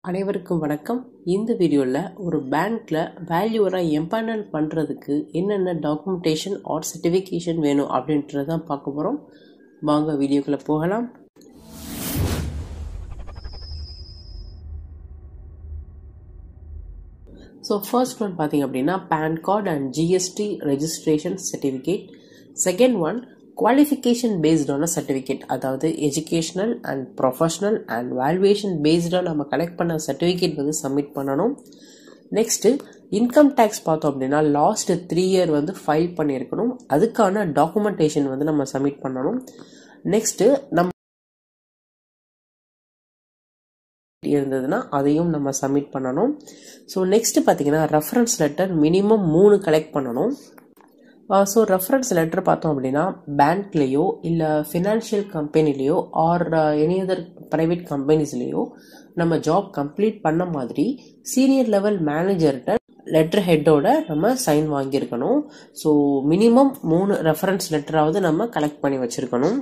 அனைவருக்கும் வணக்கம் இந்த வீடியோவில் ஒரு பேங்க்கில் வேல்யூவராக எம்பேனல் பண்ணுறதுக்கு என்னென்ன டாக்குமெண்டேஷன் ஆர் சர்டிஃபிகேஷன் வேணும் அப்படின்றத தான் பார்க்க போகிறோம் வாங்க வீடியோக்குள்ளே போகலாம் ஸோ ஃபர்ஸ்ட் ஒன் பார்த்தீங்க அப்படின்னா PAN card and GST registration certificate second one qualification பேஸ்டான சர்டிஃபிகேட் அதாவது educational and professional and valuation பேஸ்டாக நம்ம கலெக்ட் பண்ண சர்டிஃபிகேட் வந்து சப்மிட் பண்ணணும் நெக்ஸ்ட்டு இன்கம் டேக்ஸ் பார்த்தோம் அப்படின்னா லாஸ்ட் த்ரீ இயர் வந்து ஃபைல் பண்ணியிருக்கணும் அதுக்கான டாக்குமெண்டேஷன் வந்து நம்ம சப்மிட் பண்ணணும் நெக்ஸ்ட்டு நம்ம இருந்ததுன்னா அதையும் நம்ம சப்மிட் பண்ணணும் ஸோ நெக்ஸ்ட் பார்த்தீங்கன்னா ரெஃபரன்ஸ் லெட்டர் மினிமம் மூணு கலெக்ட் பண்ணணும் ஸோ ரெஃபரன்ஸ் லெட்டர் பார்த்தோம் அப்படின்னா பேங்க்லேயோ இல்லை ஃபினான்ஷியல் கம்பெனிலேயோ ஆர் எனி அதர் ப்ரைவேட் கம்பெனிஸ்லேயோ நம்ம ஜாப் கம்ப்ளீட் பண்ண மாதிரி சீனியர் லெவல் மேனேஜர்கிட்ட லெட்டர் ஹெட்டோட நம்ம சைன் வாங்கியிருக்கணும் ஸோ மினிமம் மூணு ரெஃபரன்ஸ் லெட்டராவது நம்ம கலெக்ட் பண்ணி வச்சுருக்கணும்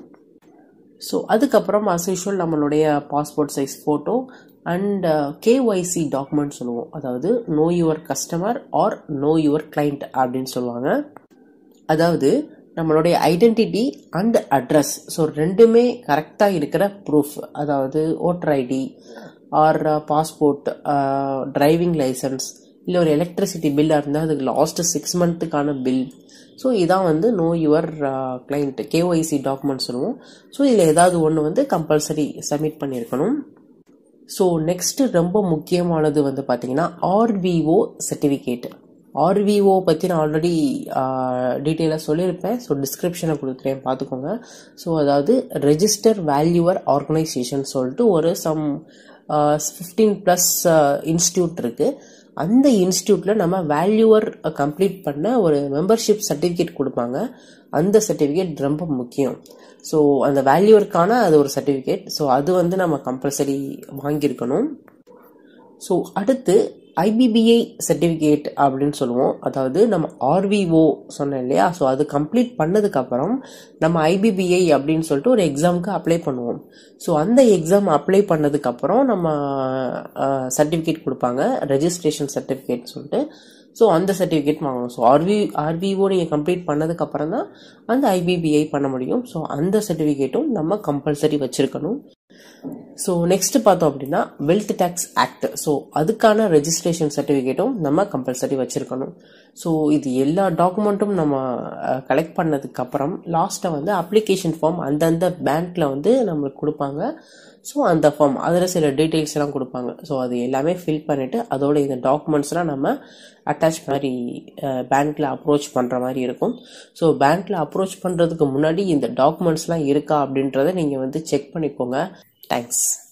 ஸோ அதுக்கப்புறம் அஸ் யூஷுவல் நம்மளுடைய passport size photo and KYC document சொல்லுவோம் அதாவது know your customer or know your client அப்படின்னு சொல்லுவாங்க அதாவது நம்மளுடைய ஐடென்டிட்டி அண்ட் அட்ரஸ் ஸோ ரெண்டுமே கரெக்டாக இருக்கிற ப்ரூஃப் அதாவது voter ID or passport driving licence இல்லை ஒரு எலக்ட்ரிசிட்டி பில்லாக இருந்தால் அதுக்கு லாஸ்ட் சிக்ஸ் மந்த்துக்கான பில் ஸோ இதான் வந்து know your client KYC document சொல்லுவோம் ஸோ இதில் ஏதாவது ஒன்று வந்து கம்பல்சரி சப்மிட் பண்ணியிருக்கணும் ஸோ நெக்ஸ்ட் ரொம்ப முக்கியமானது வந்து பார்த்தீங்கன்னா ஆர்விஓ சர்டிஃபிகேட் ஆர்விஓ பற்றி நான் ஆல்ரெடி டீட்டெயிலாக சொல்லியிருப்பேன் ஸோ டிஸ்கிரிப்ஷனை கொடுக்குறேன் பார்த்துக்கோங்க ஸோ அதாவது ரெஜிஸ்டர் வேல்யூவர் ஆர்கனைசேஷன் சொல்லிட்டு ஒரு சம் ஃபிஃப்டீன் ப்ளஸ் இன்ஸ்டியூட் இருக்குது அந்த இன்ஸ்டியூட்டில் நம்ம வேல்யூவர் கம்ப்ளீட் பண்ண ஒரு மெம்பர்ஷிப் சர்டிஃபிகேட் கொடுப்பாங்க அந்த சர்டிஃபிகேட் ரொம்ப முக்கியம் ஸோ அந்த வேல்யூவருக்கான அது ஒரு சர்டிஃபிகேட் ஸோ அது வந்து நம்ம கம்பல்சரி வாங்கியிருக்கணும் ஸோ அடுத்து ஐபிபிஐ சர்டிஃபிகேட் அப்படின்னு சொல்லுவோம் அதாவது நம்ம ஆர்விஓ சொன்னேன் இல்லையா ஸோ அது கம்ப்ளீட் பண்ணதுக்கப்புறம் நம்ம ஐபிபிஐ அப்படின்னு சொல்லிட்டு ஒரு எக்ஸாமுக்கு அப்ளை பண்ணுவோம் ஸோ அந்த எக்ஸாம் அப்ளை பண்ணதுக்கப்புறம் நம்ம சர்டிஃபிகேட் கொடுப்பாங்க ரெஜிஸ்ட்ரேஷன் சர்டிஃபிகேட் சொல்லிட்டு ஸோ அந்த சர்டிஃபிகேட் வாங்கணும் ஸோ ஆர்வி ஆர்விஓ நீங்கள் கம்ப்ளீட் பண்ணதுக்கப்புறம் தான் அந்த ஐபிபிஐ பண்ண முடியும் ஸோ அந்த சர்டிஃபிகேட்டும் நம்ம கம்பல்சரி வச்சுருக்கணும் ஸோ நெக்ஸ்ட் பார்த்தோம் அப்படின்னா வெல்த் டேக்ஸ் ஆக்ட் ஸோ அதுக்கான ரெஜிஸ்ட்ரேஷன் சர்டிஃபிகேட்டும் நம்ம கம்பல்சரி வச்சுருக்கணும் ஸோ இது எல்லா டாக்குமெண்ட்டும் நம்ம கலெக்ட் பண்ணதுக்கு அப்புறம் லாஸ்ட்டாக வந்து அப்ளிகேஷன் ஃபார்ம் அந்தந்த பேங்க்கில் வந்து நம்மளுக்கு கொடுப்பாங்க ஸோ அந்த ஃபார்ம் அதில் சில டீட்டெயில்ஸ் எல்லாம் கொடுப்பாங்க ஸோ அது எல்லாமே ஃபில் பண்ணிவிட்டு அதோட இந்த டாக்குமெண்ட்ஸ்லாம் நம்ம அட்டாச் மாதிரி பேங்க்கில் அப்ரோச் பண்ணுற மாதிரி இருக்கும் ஸோ பேங்க்கில் அப்ரோச் பண்ணுறதுக்கு முன்னாடி இந்த டாக்குமெண்ட்ஸ்லாம் இருக்கா அப்படின்றத நீங்கள் வந்து செக் பண்ணிக்கோங்க தேங்க்ஸ்